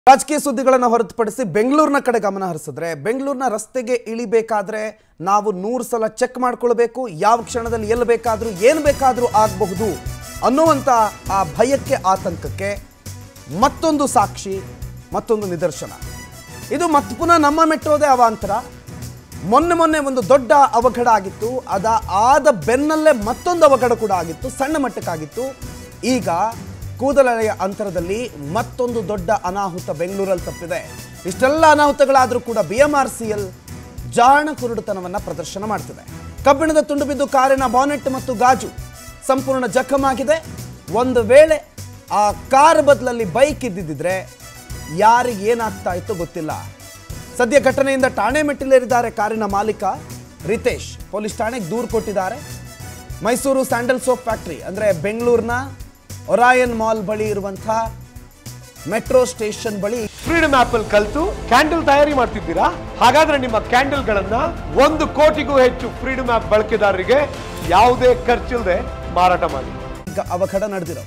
ರಾಜಕೀಯ ಸುದ್ದಿಗಳನ್ನು ಹೊರತುಪಡಿಸಿ ಬೆಂಗಳೂರಿನ ಕಡೆ ಗಮನ ಹರಿಸಿದ್ರೆ ಬೆಂಗಳೂರಿನ ರಸ್ತೆಗೆ ಇಳಿಬೇಕಾದ್ರೆ ನಾವು ನೂರು ಸಲ ಚೆಕ್ ಮಾಡ್ಕೊಳ್ಬೇಕು ಯಾವ ಕ್ಷಣದಲ್ಲಿ ಎಲ್ಲಿ ಬೇಕಾದರೂ ಏನು ಬೇಕಾದರೂ ಆಗಬಹುದು ಅನ್ನುವಂಥ ಆ ಭಯಕ್ಕೆ ಆತಂಕಕ್ಕೆ ಮತ್ತೊಂದು ಸಾಕ್ಷಿ ಮತ್ತೊಂದು ನಿದರ್ಶನ ಇದು ಮತ್ತೆ ಪುನಃ ನಮ್ಮ ಮೆಟ್ಟೋದೇ ಅವಾಂತರ ಮೊನ್ನೆ ಮೊನ್ನೆ ಒಂದು ದೊಡ್ಡ ಅವಘಡ ಆಗಿತ್ತು ಅದ ಆದ ಬೆನ್ನಲ್ಲೇ ಮತ್ತೊಂದು ಅವಘಡ ಕೂಡ ಆಗಿತ್ತು ಸಣ್ಣ ಮಟ್ಟಕ್ಕಾಗಿತ್ತು ಈಗ ಕೂದಲೆಳೆಯ ಅಂತರದಲ್ಲಿ ಮತ್ತೊಂದು ದೊಡ್ಡ ಅನಾಹುತ ಬೆಂಗಳೂರಲ್ಲಿ ತಪ್ಪಿದೆ ಇಷ್ಟೆಲ್ಲ ಅನಾಹುತಗಳಾದರೂ ಕೂಡ B M R C L ಜಾಣ ಕುರುಡುತನವನ್ನು ಪ್ರದರ್ಶನ ಮಾಡ್ತಿದೆ ಕಬ್ಬಿಣದ ತುಂಡು ಬಿದ್ದು ಕಾರಿನ ಬಾನೆಟ್ ಮತ್ತು ಗಾಜು ಸಂಪೂರ್ಣ ಜಖಮಾಗಿದೆ ಒಂದು ವೇಳೆ ಆ ಕಾರ್ ಬದಲಲ್ಲಿ ಬೈಕ್ ಇದ್ದಿದ್ದರೆ ಯಾರಿಗೆ ಏನಾಗ್ತಾ ಇತ್ತು ಗೊತ್ತಿಲ್ಲ ಸದ್ಯ ಘಟನೆಯಿಂದ ಠಾಣೆ ಮೆಟ್ಟಿಲೇರಿದ್ದಾರೆ ಕಾರಿನ ಮಾಲೀಕ ರಿತೇಶ್ ಪೊಲೀಸ್ ಠಾಣೆಗೆ ದೂರು ಕೊಟ್ಟಿದ್ದಾರೆ ಮೈಸೂರು ಸ್ಯಾಂಡಲ್ ಸೋಪ್ ಫ್ಯಾಕ್ಟ್ರಿ ಅಂದರೆ ಬೆಂಗಳೂರಿನ ಒರಾಯನ್ ಮಾಲ್ ಬಳಿ ಇರುವಂಥ ಮೆಟ್ರೋ ಸ್ಟೇಷನ್ ಬಳಿ ಫ್ರೀಡಮ್ ಆಪ್ ಅಲ್ಲಿ ಕಲ್ತು ಕ್ಯಾಂಡಲ್ ತಯಾರಿ ಮಾಡ್ತಿದ್ದೀರಾ ಹಾಗಾದ್ರೆ ನಿಮ್ಮ ಕ್ಯಾಂಡಲ್ ಗಳನ್ನ ಒಂದು ಕೋಟಿಗೂ ಹೆಚ್ಚು ಫ್ರೀಡಮ್ ಆಪ್ ಬಳಕೆದಾರರಿಗೆ ಯಾವುದೇ ಖರ್ಚಿಲ್ಲದೆ ಮಾರಾಟ ಮಾಡಿ ಈಗ ಅವಘಡ ನಡೆದಿರೋ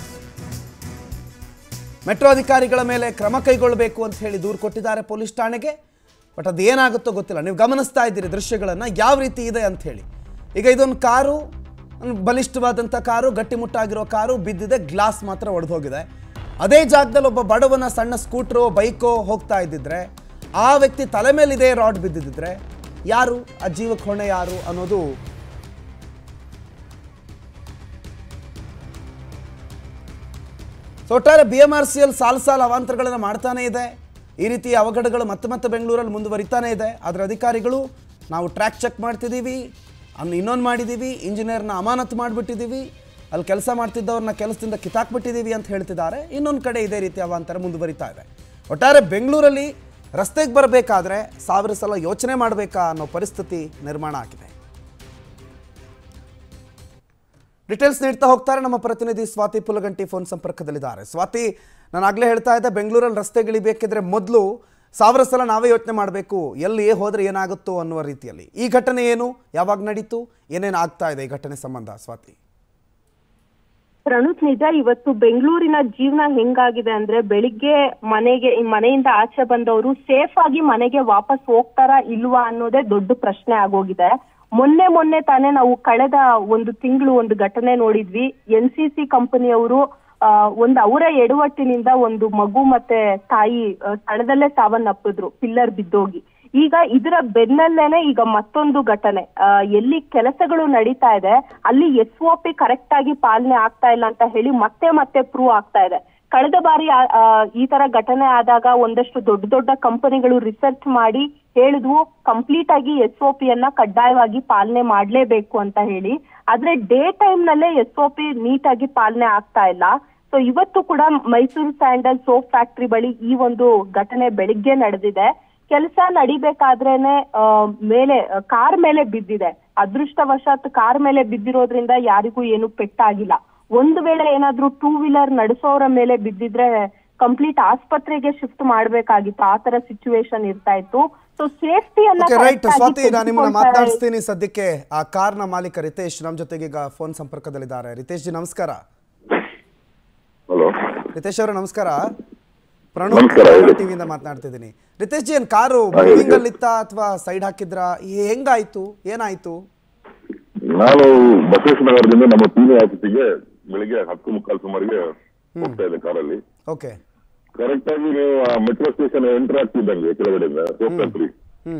ಮೆಟ್ರೋ ಅಧಿಕಾರಿಗಳ ಮೇಲೆ ಕ್ರಮ ಕೈಗೊಳ್ಳಬೇಕು ಅಂತ ಹೇಳಿ ದೂರು ಕೊಟ್ಟಿದ್ದಾರೆ ಪೊಲೀಸ್ ಠಾಣೆಗೆ ಬಟ್ ಅದು ಏನಾಗುತ್ತೋ ಗೊತ್ತಿಲ್ಲ ನೀವು ಗಮನಿಸ್ತಾ ಇದ್ದೀರಿ ದೃಶ್ಯಗಳನ್ನು ಯಾವ ರೀತಿ ಇದೆ ಅಂತ ಹೇಳಿ ಈಗ ಇದೊಂದು ಕಾರು ಒಂದು ಬಲಿಷ್ಠವಾದಂಥ ಕಾರು ಗಟ್ಟಿಮುಟ್ಟಾಗಿರೋ ಕಾರು ಬಿದ್ದಿದೆ ಗ್ಲಾಸ್ ಮಾತ್ರ ಒಡೆದು ಹೋಗಿದೆ ಅದೇ ಜಾಗದಲ್ಲಿ ಒಬ್ಬ ಬಡವನ ಸಣ್ಣ ಸ್ಕೂಟ್ರೋ ಬೈಕೋ ಹೋಗ್ತಾ ಇದ್ದಿದ್ರೆ ಆ ವ್ಯಕ್ತಿ ತಲೆ ಮೇಲಿದೆ ರಾಡ್ ಬಿದ್ದಿದ್ದಿದ್ರೆ ಯಾರು ಆ ಜೀವಕ್ಕೆ ಹೊಣೆ ಯಾರು ಅನ್ನೋದು ಸೊ ಒಟ್ಟಾರೆ B M R C L ಸಾಲು ಸಾಲು ಅವಾಂತರಗಳನ್ನು ಮಾಡ್ತಾನೇ ಇದೆ ಈ ರೀತಿ ಅವಘಡಗಳು ಮತ್ತೆ ಮತ್ತೆ ಬೆಂಗಳೂರಲ್ಲಿ ಮುಂದುವರಿತಾನೇ ಇದೆ ಅದರ ಅಧಿಕಾರಿಗಳು ನಾವು ಟ್ರ್ಯಾಕ್ ಚೆಕ್ ಮಾಡ್ತಿದ್ದೀವಿ ಅನ್ನು ಇನ್ನೊಂದು ಮಾಡಿದ್ದೀವಿ ಇಂಜಿನಿಯರ್ನ ಅಮಾನತು ಮಾಡಿಬಿಟ್ಟಿದ್ದೀವಿ ಅಲ್ಲಿ ಕೆಲಸ ಮಾಡ್ತಿದ್ದವ್ರನ್ನ ಕೆಲಸದಿಂದ ಕಿತ್ತಾಕ್ಬಿಟ್ಟಿದ್ದೀವಿ ಅಂತ ಹೇಳ್ತಿದ್ದಾರೆ ಇನ್ನೊಂದು ಕಡೆ ಇದೇ ರೀತಿ ಅವಾಂತರ ಮುಂದುವರಿತಾ ಇದೆ ಒಟ್ಟಾರೆ ಬೆಂಗಳೂರಲ್ಲಿ ರಸ್ತೆಗೆ ಬರಬೇಕಾದ್ರೆ ಸಾವಿರ ಸಲ ಯೋಚನೆ ಮಾಡಬೇಕಾ ಅನ್ನೋ ಪರಿಸ್ಥಿತಿ ನಿರ್ಮಾಣ ಆಗಿದೆ ಡೀಟೇಲ್ಸ್ ನೀಡ್ತಾ ಹೋಗ್ತಾರೆ ನಮ್ಮ ಪ್ರತಿನಿಧಿ ಸ್ವಾತಿ ಪುಲಗಂಟಿ ಫೋನ್ ಸಂಪರ್ಕದಲ್ಲಿದ್ದಾರೆ ಸ್ವಾತಿ ನಾನು ಆಗಲೇ ಹೇಳ್ತಾ ಇದ್ದೆ ಬೆಂಗಳೂರಲ್ಲಿ ರಸ್ತೆಗಿಳಿಬೇಕಿದ್ರೆ ಮೊದಲು ಸಾವಿರ ಸಲ ನಾವೇ ಯೋಚನೆ ಮಾಡಬೇಕು ಎಲ್ಲಿ ಹೋದ್ರೆ ಏನಾಗುತ್ತೋ ಅನ್ನುವ ರೀತಿಯಲ್ಲಿ ಈ ಘಟನೆ ಏನು ಯಾವಾಗ ನಡೀತು ಏನೇನು ಆಗ್ತಾ ಇದೆ ಈ ಘಟನೆ ಸಂಬಂಧ ಸ್ವಾತಿ ಪ್ರಣುತ್ ನಿಜ ಇವತ್ತು ಬೆಂಗಳೂರಿನ ಜೀವನ ಹೆಂಗಾಗಿದೆ ಅಂದ್ರೆ ಬೆಳಿಗ್ಗೆ ಮನೆಗೆ ಮನೆಯಿಂದ ಆಚೆ ಬಂದವರು ಸೇಫ್ ಆಗಿ ಮನೆಗೆ ವಾಪಸ್ ಹೋಗ್ತಾರಾ ಇಲ್ವಾ ಅನ್ನೋದೇ ದೊಡ್ಡ ಪ್ರಶ್ನೆ ಆಗೋಗಿದೆ ಮೊನ್ನೆ ಮೊನ್ನೆ ತಾನೇ ನಾವು ಕಳೆದ ಒಂದು ತಿಂಗಳು ಒಂದು ಘಟನೆ ನೋಡಿದ್ವಿ ಎನ್ ಸಿ ಸಿ ಕಂಪನಿಯವರು ಆ, ಒಂದು ಅವರ ಎಡವಟ್ಟಿನಿಂದ ಒಂದು ಮಗು ಮತ್ತೆ ತಾಯಿ ಆ, ಸ್ಥಳದಲ್ಲೇ ಸಾವನ್ನಪ್ಪಿದ್ರು ಪಿಲ್ಲರ್ ಬಿದ್ದೋಗಿ ಈಗ ಇದರ ಬೆನ್ನಲ್ಲೇನೆ ಈಗ ಮತ್ತೊಂದು ಘಟನೆ ಆ, ಎಲ್ಲಿ ಕೆಲಸಗಳು ನಡೀತಾ ಇದೆ ಅಲ್ಲಿ ಎಸ್ ಒ ಪಿ ಕರೆಕ್ಟ್ ಆಗಿ ಪಾಲನೆ ಆಗ್ತಾ ಇಲ್ಲ ಅಂತ ಹೇಳಿ ಮತ್ತೆ ಮತ್ತೆ ಪ್ರೂವ್ ಆಗ್ತಾ ಇದೆ ಕಳೆದ ಬಾರಿ ಆ- ಆ, ಈ ತರ ಘಟನೆ ಆದಾಗ ಒಂದಷ್ಟು ದೊಡ್ಡ ದೊಡ್ಡ ಕಂಪನಿಗಳು ರಿಸರ್ಚ್ ಮಾಡಿ ಹೇಳಿದ್ವು ಕಂಪ್ಲೀಟ್ ಆಗಿ ಎಸ್ ಒ ಪಿ ಅನ್ನ ಕಡ್ಡಾಯವಾಗಿ ಪಾಲನೆ ಮಾಡ್ಲೇಬೇಕು ಅಂತ ಹೇಳಿ ಆದ್ರೆ ಡೇ ಟೈಮ್ ನಲ್ಲೇ ಎಸ್ ಒ ಪಿ ನೀಟಾಗಿ ಪಾಲನೆ ಆಗ್ತಾ ಇಲ್ಲ ಸೊ ಇವತ್ತು ಕೂಡ ಮೈಸೂರು ಸ್ಯಾಂಡಲ್ ಸೋಪ್ ಫ್ಯಾಕ್ಟ್ರಿ ಬಳಿ ಈ ಒಂದು ಘಟನೆ ಬೆಳಿಗ್ಗೆ ನಡೆದಿದೆ ಕೆಲಸ ನಡಿಬೇಕಾದ್ರೇನೆ ಆ, ಮೇಲೆ ಕಾರ್ ಮೇಲೆ ಬಿದ್ದಿದೆ ಅದೃಷ್ಟವಶಾತ್ ಕಾರ್ ಮೇಲೆ ಬಿದ್ದಿರೋದ್ರಿಂದ ಯಾರಿಗೂ ಏನು ಪೆಟ್ಟಾಗಿಲ್ಲ ಒಂದು ವೇಳೆ ಏನಾದ್ರೂ ಟೂ ವೀಲರ್ ನಡೆಸೋರ ಮೇಲೆ ಬಿದ್ದಿದ್ರೆ ಕಂಪ್ಲೀಟ್ ಆಸ್ಪತ್ರೆಗೆ ಶಿಫ್ಟ್ ಮಾಡ್ಬೇಕಾಗಿತ್ತು ಆ ತರ ಸಿಚುವೇಶನ್ ಇರ್ತಾ ಇತ್ತು ಸೊ ಸೇಫ್ಟಿಯನ್ನ ಓಕೆ ರೈಟ್ correct ಆಗಿ ಸ್ವಾತಿ ನಾನು ನಿಮ್ಮನ್ನ ತೆಗೆದುಕೊಳ್ತಾ ಮಾತನಾಡಿಸ್ತೀನಿ ಸದ್ಯಕ್ಕೆ ಆ ಕಾರ್ನ ಮಾಲೀಕ ರಿತೇಶ್ ನಮ್ಮ ಜೊತೆಗೆ ಈಗ ಫೋನ್ ಸಂಪರ್ಕದಲ್ಲಿದ್ದಾರೆ ರಿತೇಶ್ ಜಿ ನಮಸ್ಕಾರ ಹಲೋ ರಿತೇಶ್ ಅವರೇ ನಮಸ್ಕಾರ ನಮಸ್ಕಾರ, ಹೇಳಿ. ಪ್ರಣವ್ ಟಿವಿಯಿಂದ ಮಾತನಾಡ್ತಿದ್ದೀನಿ ರಿತೇಶ್ ಜಿ ಏನ್ ಕಾರು ಮೂವಿಂಗ್ ಅಲ್ಲಿ ಇತ್ತಾ ಅಥವಾ ಸೈಡ್ ಹಾಕಿದ್ರಾ ಹೆಂಗಾಯ್ತು ಏನಾಯ್ತು ನಾನು ಬಸವೇಶ್ವರ ನಗರದಿಂದ ನಮ್ಮ ಪೀನಿ ಆಫೀಸಿಗೆ ಬೆಳಿಗ್ಗೆ ಹತ್ತು ಮುಕ್ಕಾಲು ಸುಮಾರಿಗೆ ಹೋಗ್ತಾ ಇದ್ದೆ ಕಾರಲ್ಲಿ ಓಕೆ ಕರೆಕ್ಟ್ ಆಗಿ ನೀವು ಮೆಟ್ರೋ ಸ್ಟೇಷನ್ ಎಂಟರ್ ಆಗ್ತಿದ್ದಂಗೆ ಕೆಳಗಡೆಯಿಂದ ಸೋಪ್ ಫ್ಯಾಕ್ಟ್ರಿ ಹ್ಮ್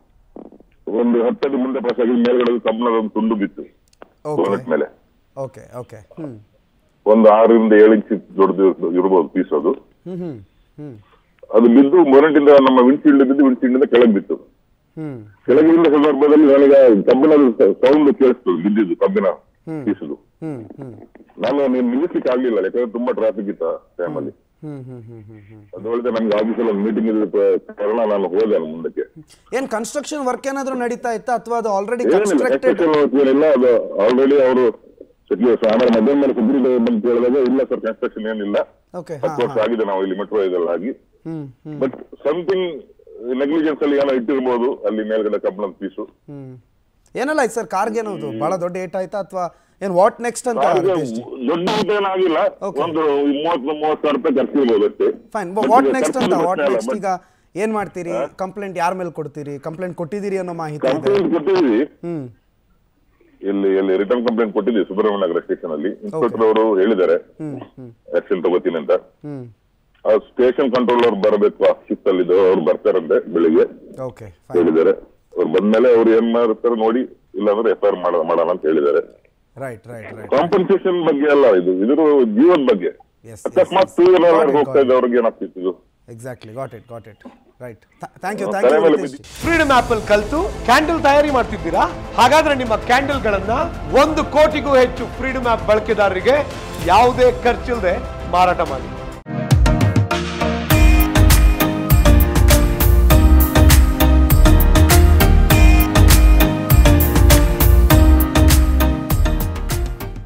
ಒಂದು ಹತ್ತಡಿ ಮುಂದೆ ಪಾಸ್ ಆಗಿ ಮೇಲ್ಗಡೆ ಕಬ್ಬಣದ ಒಂದು ತುಂಡು ಬಿತ್ತು ಓಕೆ ಬೋನೆಟ್ ಮೇಲೆ ಓಕೆ ಓಕೆ ಹ್ಮ್ ಒಂದು ಆರರಿಂದ ಏಳು ಇಂಚ್ ದೊಡ್ಡದು ಇರ್ಬೋದು ಪೀಸ್ ಅದು ಹ್ಮ್ ಹ್ಮ್ ಹ್ಮ್ ಅದು ಬಿದ್ದು ಬೋನೆಟ್ ನಮ್ಮ ವಿಂಡ್ಶೀಲ್ಡ್ ಬಿದ್ದು ವಿಂಡ್ಶೀಲ್ಡ್ ಇಂದ ಕೆಳಗೆ ಬಿತ್ತು ಹ್ಮ್ ಕೆಳಗೆ ಬಿದ್ದ ಸಂದರ್ಭದಲ್ಲಿ ನನಗೆ ಕಬ್ಬಿಣದ ಸೌಂಡ್ ಕೇಳಿಸ್ತು ಬಿದ್ದಿದ್ದು ಕಬ್ಬಿನ ಪೀಸದು ಹ್ಮ್ ಹ್ಮ್ ನಾನು ನೀನು ನಿಲ್ಲಿಸ್ಲಿಕ್ಕೆ ಆಗ್ಲಿಲ್ಲ ಯಾಕಂದ್ರೆ ತುಂಬಾ ಟ್ರಾಫಿಕ್ ಇತ್ತ ಟೈಮಲ್ಲಿ ಹ್ಮ್ ಹ್ಮ್ ಹ್ಮ್ ಹ್ಮ್ ಹ್ಮ್ ಅದು ಹೇಳಿದ್ರೆ ನಮ್ಗೆ ಆಫೀಸಲ್ಲಿ ಒಂದು ಮೀಟಿಂಗ್ ಇದ್ದ ಪ- ಕಾರಣ ನಾನು ಹೋದೆ ನಾನು ಮುಂದಕ್ಕೆ ಏನ್ ಕನ್ಸ್ಟ್ರಕ್ಷನ್ ವರ್ಕ್ ಏನಾದ್ರೂ ನಡೀತಾ ಇತ್ತಾ ಅಥವಾ ಅದು ಆಲ್ರೆಡಿ ಏನಿಲ್ಲ ಕನ್ಸ್ಟ್ರಕ್ಟೆಡ್ ಕನ್ಸ್ಟ್ರಕ್ಷನ್ ಏನಿಲ್ಲ ಅದು ಆಲ್ರೆಡಿ ಅವರು ಆಮೇಲೆ ಮಧ್ಯಾಹ್ನ ಮೇಲೆ ಸೆಕ್ಯೂರಿಟಿ ಬಂದು ಕೇಳಿದಾಗ ಇಲ್ಲ ಸರ್ ಕನ್ಸ್ಟ್ರಕ್ಷನ್ ಏನಿಲ್ಲ ಓಕೆ ಹಾ ಹತ್ತು ವರ್ಷ ಆಗಿದೆ ನಾವು ಇಲ್ಲಿ ಮೆಟ್ರೋ ಇದೆಲ್ಲ ಆಗಿ ಹ್ಮ್ ಹ್ಮ್ ಬಟ್ ಸಮಥಿಂಗ್ ನೆಗ್ಲಿಜೆನ್ಸ್ ಅಲ್ಲಿ ಏನೋ ಇಟ್ಟಿರ್ಬೋದು ಅಲ್ಲಿ ಮೇಲ್ಗಡೆ ಕಬ್ಬಣದ ಪೀಸು ಹ್ಮ್ ಏನಲ್ಲ ಆಯ್ತು ಸರ್ ಕಾರ್ಗೆ ಏನದು ಬಹಳ ದೊಡ್ಡ ಏಟ್ ಆಯ್ತಾ ಅಥವಾ ಏನ್ ವಾಟ್ ನೆಕ್ಸ್ಟ್ ಅಂತ ಸಾರಿಗೆ ರಿತೇಶ್ ಜಿ ದೊಡ್ಡ ಊಟ ಏನಾಗಿಲ್ಲ Okay. ಒಂದು ಮೂವತ್ತು ಮೂವತ್ತು ಸಾವಿರ ರೂಪಾಯಿ ಖರ್ಚು ಇರ್ಬೋದು ಅಷ್ಟೇ ಫೈನ್ ವಾಟ್ ನೆಕ್ಸ್ಟ್ ಅಂತ ಖರ್ಚಿನ ವಾಟ್ ಪ್ರಶ್ನೆ ಅಲ್ಲ, ನೆಕ್ಸ್ಟ್ but ಈಗ ಏನ್ ಮಾಡ್ತೀರಿ ಕಂಪ್ಲೇಂಟ್ ಯಾರ ಮೇಲೆ ಕೊಡ್ತೀರಿ ಕಂಪ್ಲೇಂಟ್ ಕೊಟ್ಟಿದ್ದೀರಿ ಅನ್ನೋ ಮಾಹಿತಿ ಇದೆ ಕಂಪ್ಲೇಂಟ್ ಕೊಟ್ಟಿದ್ವಿ ಹ್ಮ್ ಇಲ್ಲಿ ಇಲ್ಲಿ ರಿಟರ್ನ್ ಕಂಪ್ಲೇಂಟ್ ಕೊಟ್ಟಿದ್ವಿ ಸುಬ್ರಹ್ಮಣ್ಯ ನಗರ ಸ್ಟೇಷನ್ ಅಲ್ಲಿ ಇನ್ಸ್ಪೆಕ್ಟರ್ ಅವರು ಹೇಳಿದ್ದಾರೆ ಆಕ್ಷನ್ ತಗೋತೀನಿ ಅಂತ ಹ್ಮ್ ಆ ಸ್ಟೇಷನ್ ಕಂಟ್ರೋಲರ್ ಬರಬೇಕು ಆ ಶಿಫ್ಟ್ ಅಲ್ಲಿ ಅವ್ರು ಬರ್ತಾರಂತೆ ಬೆಳಿಗ್ಗೆ ಓಕೆ ಫೈನ್ ಹೇಳಿದ್ದಾರೆ ಅವ್ರು ಬಂದ್ಮೇಲೆ ಅವ್ರು ಏನ್ ಮಾಡ್ತಾರೆ ನೋಡಿ ಇಲ್ಲಾಂದ್ರೆ ಎಫ್ ಐ ಆರ್ ಮಾಡೋಣ ಅಂತ ಹೇಳಿದ್ದಾರೆ ರೈಟ್ ರೈಟ್ ರೈಟ್ ಕಾಂಪನ್ಸೇಷನ್ ಬಗ್ಗೆ ಅಲ್ಲ ಇದು ಇದ್ರ ಜೀವದ ಬಗ್ಗೆ Yes, ಅಕಸ್ಮಾತ್ yes, two yes. Wheeler Got it, ಹೋಗ್ತಾ got it. ಇದ್ದವ್ರಿಗೆ ಏನಾಗ್ತಿತ್ತು ಇದು exactly got it got it right thank you thank ತಲೆ ಯು ಮೇಲೆ ರಿತೇಶ್ ಜಿ ಫ್ರೀಡಮ್ ಆಪ್ ಅಲ್ಲಿ ಕಲ್ತು ಕ್ಯಾಂಡಲ್ ತಯಾರಿ ಮಾಡ್ತಿದ್ದೀರಾ ಹಾಗಾದ್ರೆ ನಿಮ್ಮ ಕ್ಯಾಂಡಲ್ ಗಳನ್ನ ಒಂದು ಕೋಟಿಗೂ ಹೆಚ್ಚು ಫ್ರೀಡಮ್ ಆಪ್ ಬಳಕೆದಾರರಿಗೆ ಯಾವುದೇ ಖರ್ಚಿಲ್ಲದೆ ಮಾರಾಟ ಮಾಡಿ